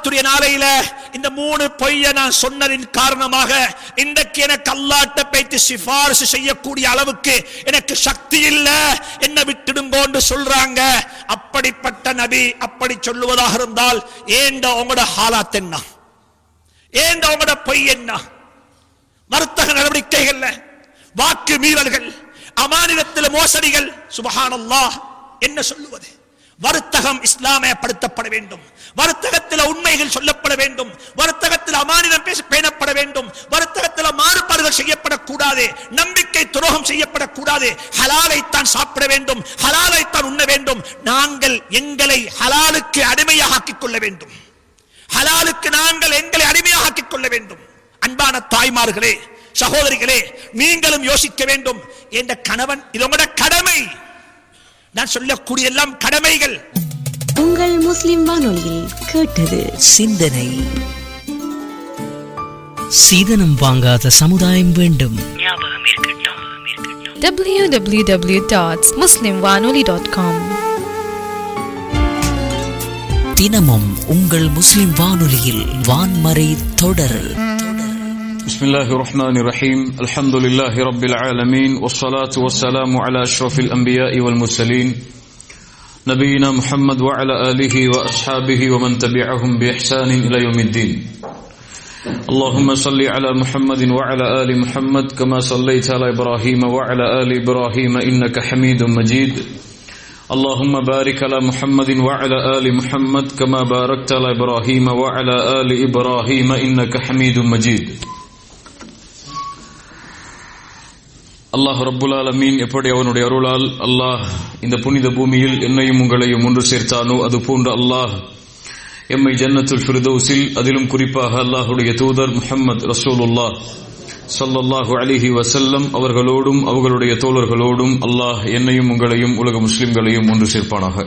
கியாமத்துடைய நாளையில இந்த மூணு பொய்ய நான் சொன்னதின் காரணமாக இன்றைக்கு எனக்கு அல்லாட்ட பேச்சு சிபாரிசு செய்யக்கூடிய அளவுக்கு எனக்கு சக்தி இல்ல என்ன விட்டுடுங்கோன்னு சொல்றாங்க அப்படிப்பட்ட நபி அப்படி சொல்லுவதாக இருந்தால் ஏண்ட உங்களோட ஹாலாத் என்ன ஏண்ட உங்களோட பொய் என்ன வர்த்தக நடவடிக்கைகள்ல வாக்கு மீறல்கள் அமானிதத்தில் மோசடிகள் சுபஹானல்லாஹ் என்ன சொல்லுவது வர்த்தகம் இஸ்லாமயப்படுத்தப்பட வேண்டும் வர்த்தகத்தில் உண்மைகள் சொல்லப்பட வேண்டும் வர்த்தகத்தில் அமானிதம் பேச பேணப்பட வேண்டும் வர்த்தகத்தில் மாறுபாடுகள் செய்யப்படக்கூடாது நம்பிக்கை துரோகம் செய்யப்படக்கூடாது ஹலாலைத்தான் சாப்பிட வேண்டும் ஹலாலைத்தான் உண்ண வேண்டும் நாங்கள் எங்களை ஹலாலுக்கு அடிமையாக ஆக்கிக் கொள்ள வேண்டும் ஹலாலுக்கு நாங்கள் எங்களை அடிமையாக ஆக்கிக் கொள்ள வேண்டும் அன்பான தாய்மார்களே சகோதரிகளே நீங்களும் யோசிக்க வேண்டும் என்ற கணவன் இது உங்களோட கடமை நான் சொல்லக்கூடிய எல்லாம் கடமைகள் உங்கள் முஸ்லிம் வானொலியில் கேட்டது சிந்தனை சீதனம் வாங்காத சமுதாயம் வேண்டும் www.muslimwanoli.com தினமும் உங்கள் முஸ்லிம் வானொலியில் வான்மறை தொடர் بسم الله الرحمن الرحيم الحمد لله رب العالمين والصلاة والسلام على أشرف الأنبياء والمرسلين نبينا محمد وعلى آله وأصحابه ومن تبعهم بإحسان إلى يوم الدين اللهم صل على محمد وعلى آل محمد كما صليت على إبراهيم وعلى آل إبراهيم إنك حميد مجيد اللهم بارك على محمد وعلى آل محمد كما باركت على إبراهيم وعلى آل إبراهيم إنك حميد مجيد அல்லாஹ் ரப்புல் ஆலமீன் எப்படி அவனுடைய அருளால் அல்லாஹ் இந்த புனித பூமியில் என்னையும் உங்களையும் ஒன்று சேர்த்தானோ அது போன்று அல்லாஹ் எம்மை ஜன்னத்துல் ஃபிர்தௌஸில் அதிலும் குறிப்பாக அல்லாஹுடைய தூதர் முஹம்மது ரசூலுல்லாஹ் ஸல்லல்லாஹு அலைஹி வஸல்லம் அவர்களோடும் அவர்களுடைய தோழர்களோடும் அல்லாஹ் என்னையும் உங்களையும் உலக முஸ்லிம்களையும் ஒன்று சேர்ப்பானாக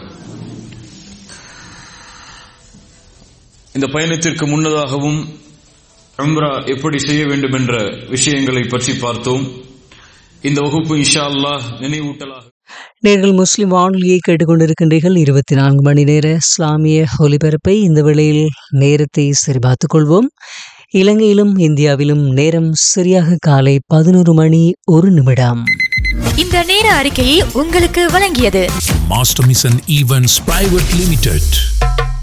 இந்த பயணத்திற்கு முன்னதாகவும் உம்ரா எப்படி செய்ய வேண்டும் என்ற விஷயங்களை பற்றி பார்த்தோம் இந்த வகுப்பு இன்ஷா அல்லாஹ் நினைவூட்டலாக நீங்கள் முஸ்லிம் வானொலியை கேட்டுக்கொண்டிருக்கின்றீர்கள் இருபத்தி நான்கு மணி நேர இஸ்லாமிய ஒலிபரப்பை இந்த வேளையில் நேரத்தை சரிபார்த்துக் கொள்வோம் இலங்கையிலும் இந்தியாவிலும் நேரம் சரியாக காலை பதினோரு மணி ஒரு நிமிடம் இந்த நேர அறிக்கையை உங்களுக்கு வழங்கியது Master Mission Events Private Limited.